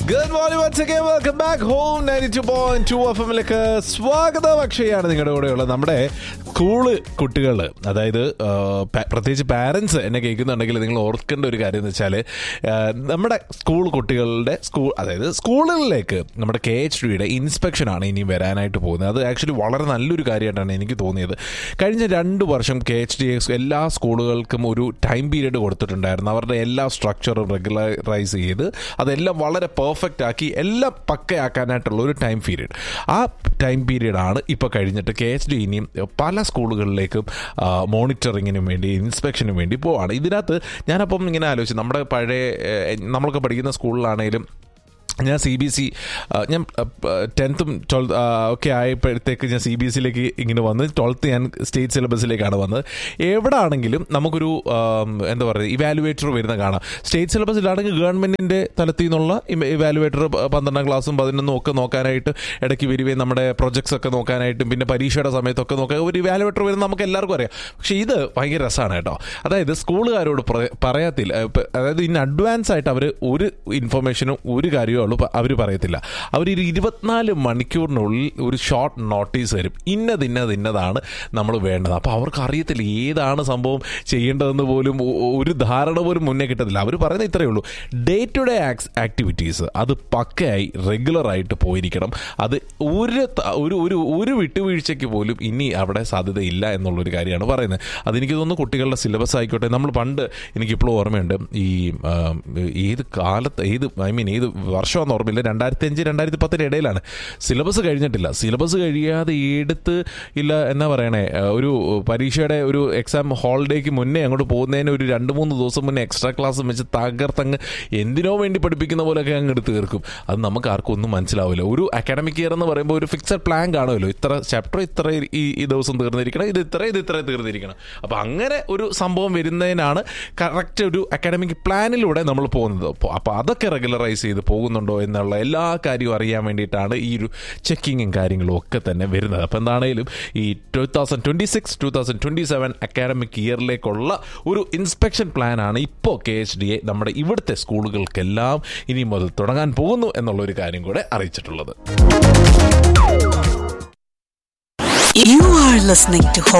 good morning once again welcome back home ninety two point two F എമ്മിലേക്ക് സ്വാഗതം അക്ഷയാണ് നിങ്ങളുടെ കൂടെയുള്ളത് നമ്മുടെ സ്കൂള് കുട്ടികൾ അതായത് ആ, പ- പ്രത്യേകിച്ച് പാരൻസ് എന്നെ കേൾക്കുന്നുണ്ടെങ്കിൽ നിങ്ങൾ ഓർക്കേണ്ട ഒരു കാര്യം എന്ന് വെച്ചാൽ നമ്മുടെ സ്കൂൾ കുട്ടികളുടെ സ്കൂൾ അതായത് സ്കൂളുകളിലേക്ക് നമ്മുടെ കെ എച്ച് ഡിയുടെ ഇൻസ്പെക്ഷൻ ആണ് ഇനി വരാനായിട്ട് പോകുന്നത് അത് ആക്ച്വലി വളരെ നല്ലൊരു കാര്യമായിട്ടാണ് എനിക്ക് തോന്നിയത് കഴിഞ്ഞ രണ്ട് വർഷം കെ എച്ച് ഡി എല്ലാ സ്കൂളുകൾക്കും ഒരു ടൈം പീരീഡ് കൊടുത്തിട്ടുണ്ടായിരുന്നു അവരുടെ എല്ലാ സ്ട്രക്ചറും റെഗുലറൈസ് ചെയ്ത് അതെല്ലാം വളരെ പെർഫെക്റ്റ് ആക്കി എല്ലാം പക്കയാക്കാനായിട്ടുള്ള ഒരു ടൈം പീരീഡ് ആ ടൈം പീരീഡ് ആണ് ഇപ്പോൾ കഴിഞ്ഞിട്ട് കെ എച്ച് ഡി ഇനിയും പല സ്കൂളുകളിലേക്കും മോണിറ്ററിങ്ങിനും വേണ്ടി ഇൻസ്പെക്ഷനും വേണ്ടി പോവാണ് ഇതിനകത്ത് ഞാനപ്പം ഇങ്ങനെ ആലോചിച്ചു നമ്മുടെ പഴയ ഏഹ്, നമ്മളൊക്കെ പഠിക്കുന്ന സ്കൂളിലാണെങ്കിലും ഞാൻ സി ബി എസ് ഇ ഞാൻ ടെൻത്തും ട്വൽത്ത് ഒക്കെ ആയപ്പോഴത്തേക്ക് ഞാൻ സി ബി എസ് സിയിലേക്ക് ഇങ്ങനെ വന്ന് ട്വൽത്ത് ഞാൻ സ്റ്റേറ്റ് സിലബസിലേക്കാണ് വന്നത് എവിടെ ആണെങ്കിലും നമുക്കൊരു ആം, എന്താ പറയുക ഇവാലുവേറ്റർ വരുന്ന കാണാം സ്റ്റേറ്റ് സിലബസിലാണെങ്കിൽ ഗവൺമെൻറ്റിൻ്റെ തലത്തിൽ നിന്നുള്ള ഇവാലുവേറ്റർ പന്ത്രണ്ടാം ക്ലാസ്സും പതിനൊന്നും ഒക്കെ നോക്കാനായിട്ട് ഇടയ്ക്ക് വരുകയും നമ്മുടെ പ്രൊജക്ട്സ് ഒക്കെ നോക്കാനായിട്ടും പിന്നെ പരീക്ഷയുടെ സമയത്തൊക്കെ നോക്കാൻ ഒരു ഇവാലുവേറ്റർ വരുന്ന നമുക്ക് എല്ലാവർക്കും അറിയാം പക്ഷേ ഇത് ഭയങ്കര രസമാണ് കേട്ടോ അതായത് സ്കൂളുകാരോട് പ്ര- പറയത്തില്ല ഇപ്പം അതായത് ഇൻ അഡ്വാൻസ് ആയിട്ട് അവർ ഒരു ഇൻഫർമേഷനും ഒരു കാര്യമേ ഉള്ളൂ അവർ പറയത്തില്ല അവർ ഒരു ഇരുപത്തിനാല് മണിക്കൂറിനുള്ളിൽ ഒരു ഷോർട്ട് നോട്ടീസ് തരും ഇന്നത് ഇന്നത് ഇന്നതാണ് നമ്മൾ വേണ്ടത് അപ്പോൾ അവർക്ക് അറിയത്തില്ല ഏതാണ് സംഭവം ചെയ്യേണ്ടതെന്ന് പോലും ഒ- ഒരു ധാരണ പോലും മുന്നേ കിട്ടത്തില്ല അവർ പറയുന്നത് ഇത്രയേ ഉള്ളൂ ഡേ ടു ഡേ ആക്ടിവിറ്റീസ് അത് പക്കയായി റെഗുലറായിട്ട് പോയിരിക്കണം അത് ഒരു ത- ഒരു ഒരു ഒരു വിട്ടുവീഴ്ചയ്ക്ക് പോലും ഇനി അവിടെ സാധ്യതയില്ല എന്നുള്ളൊരു കാര്യമാണ് പറയുന്നത് അതെനിക്ക് തോന്നുന്നു കുട്ടികളുടെ സിലബസ് ആയിക്കോട്ടെ നമ്മൾ പണ്ട് എനിക്കിപ്പോഴും ഓർമ്മയുണ്ട് ഈ ആ, ഏത് കാലത്ത് ഏത് ഐ മീൻ ഏത് വർഷമാണെന്ന് ഓർമ്മയില്ല രണ്ടായിരത്തി അഞ്ച് രണ്ടായിരത്തി പത്തിന് ഇടയിലാണ് സിലബസ് കഴിഞ്ഞിട്ടില്ല സിലബസ് കഴിയാതെ എടുത്ത് ഇല്ല എന്നാ പറയണേ ആ, ഒരു പരീക്ഷയുടെ ഒരു എക്സാം ഹോളിഡേക്ക് മുന്നേ അങ്ങോട്ട് പോകുന്നതിന് ഒരു രണ്ട് മൂന്ന് ദിവസം മുന്നേ എക്സ്ട്രാ ക്ലാസ് വെച്ച് തകർത്തങ്ങ് എന്തിനോ വേണ്ടി പഠിപ്പിക്കുന്ന പോലെയൊക്കെ അങ്ങ് എടുത്ത് തീർക്കും അത് നമുക്ക് ആർക്കും ഒന്നും മനസ്സിലാവില്ല ഒരു അക്കാഡമിക് ഇയർ എന്ന് പറയുമ്പോൾ ഒരു ഫിക്സഡ് പ്ലാൻ കാണുമല്ലോ ഇത്ര ചാപ്റ്റർ ഇത്ര ഈ ഈ ദിവസം തീർന്നിരിക്കണം ഇത് ഇത്ര ഇത് ഇത്ര തീർന്നിരിക്കണം അപ്പോൾ അങ്ങനെ ഒരു സംഭവം വരുന്നതിനാണ് കറക്റ്റ് ഒരു അക്കാഡമിക് പ്ലാനിലൂടെ നമ്മൾ പോകുന്നത് അപ്പോൾ അപ്പോൾ അതൊക്കെ റെഗുലറൈസ് ചെയ്ത് പോകുന്നുണ്ടോ എന്നുള്ള എല്ലാ കാര്യവും അറിയാൻ വേണ്ടിയിട്ടാണ് ഈ ഒരു ചെക്കിങ്ങും കാര്യങ്ങളും ഒക്കെ തന്നെ വരുന്നത് അപ്പോൾ എന്താണേലും ഈ two thousand twenty six two thousand twenty seven academic ഇയറിലേക്കുള്ള ഒരു ഇൻസ്പെക്ഷൻ പ്ലാനാണ് ഇപ്പോൾ കെ എച്ച് ഡി എ നമ്മുടെ ഇവിടുത്തെ സ്കൂളുകൾക്കെല്ലാം ഇനി മുതൽ തുടങ്ങാൻ പോകുന്നു എന്നുള്ള ഒരു കാര്യം കൂടെ അറിയിച്ചിട്ടുള്ളത് You are listening to